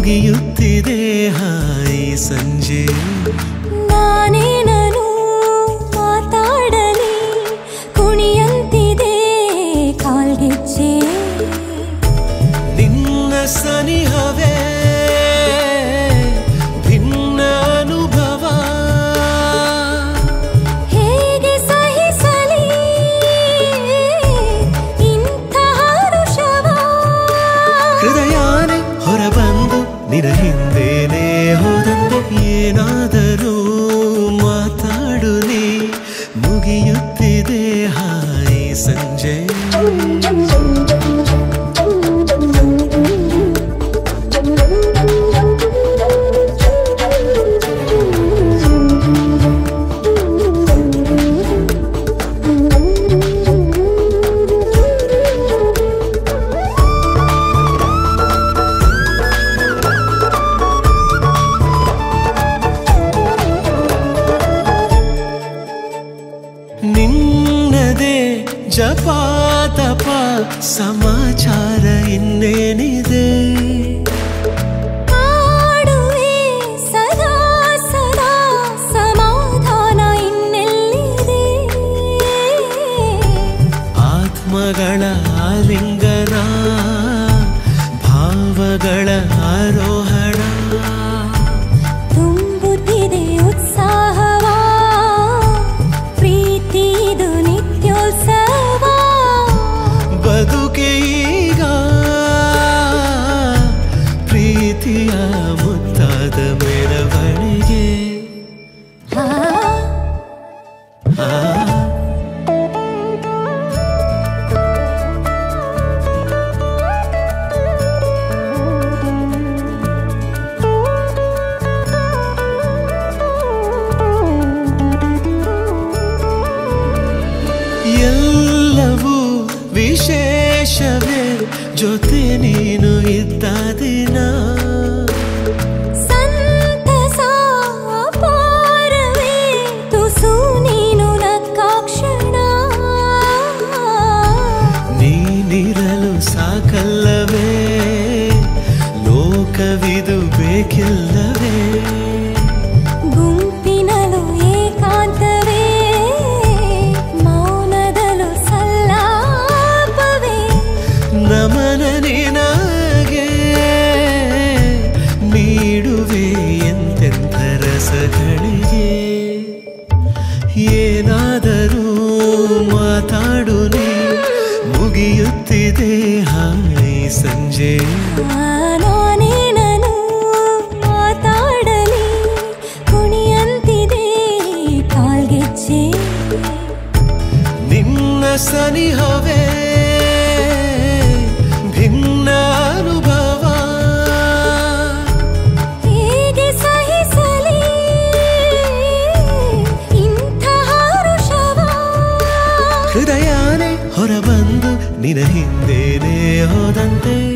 ಮುಗಿಯುತ್ತಿದೆ ಹಾಯಿ ಸಂಜೆ ನಾನೇನನು ಮಾತಾಡಲಿ ಕುಣಿಯಂತಿದೆ ಕಾಲ್ಗೆಜ್ಜೆ ನಿನ್ನ ಸನಿಹವೇ ಭಿನ್ನ ಅನುಭವ ಹೇಗೆ ಸಹಿಸಲಿ ಇಂತಹ ಋಷವ ಹೃದಯಾನೆ ಹೊರಬಂದು ನಿನ ಹಿಂದೇನೆ ಹೋದಂತೆ ಏನಾದರೂ ಮಾತಾಡು ನೀ ಮುಗಿಯುತ್ತಿದೆ ಹಾಯಿ ಸಂಜೆ ನಿನ್ನದೇ ಜಪಾತಪ ಸಮಾಚಾರ ಇನ್ನೇನಿದೆ ಕಾಡುವೆ ಸದಾ ಸದಾ ಸಮಾಧಾನ ಇನ್ನೆಲ್ಲಿದೆ ಆತ್ಮಗಳ ಆಲಿಂಗನ ಭಾವಗಳ ಆರೋಹಣ ತುಂಬುತ್ತಿದೆ ಉತ್ಸಾಹವ ಪ್ರೀತಿದು ನಿತ್ಯೋತ್ಸವ ಬದುಕೆ ಈಗ ಪ್ರೀತಿಯ ಮುತ್ತಾದ ಮೆರವಣಿಗೆ ಆ, ಆ ಎಲ್ಲವೂ ವಿಶೇಷವೇ ಜೊತೆ ನೀನು ಇದ್ದ ದಿನ ಸಂತಸ ಅಪಾರವೇ ತುಸು ನೀನು ನಕ್ಕಾಕ್ಷಣ ನೀನಿರಲು ಸಾಕಲ್ಲವೇ ಲೋಕವಿದು ಬೇಕಿಲ್ಲವೇ ಗುಂಪಿನಲು ಏಕಾಂತವೇ ಮೌನದಲು ಸಲ್ಲಾಪವೇ ನಮನ ನಿನಗೆ ನೀಡುವೆ ಎಂತೆಂಥ ರಸಗಳಿಗೆ ಏನಾದರೂ ಮಾತಾಡು ನೀ ಮುಗಿಯುತ್ತಿದೆ ಹಾಯಿ ಸಂಜೆ ನಾನೇನನು ಮಾತಾಡಲಿ ಕುಣಿಯಂತಿದೆ ಕಾಲ್ಗೆಜ್ಜೆ ನಿನ್ನ ಸನಿಹವೇ ಭಿನ್ನ ಅನುಭವ ಹೇಗೆ ಸಹಿಸಲಿ ಇಂತಹ ಋಷವ ಹೃದಯಾನೆ ಹೊರಬಂದು ನಿನ ಹಿಂದೇನೆ ಹೋದಂತೆ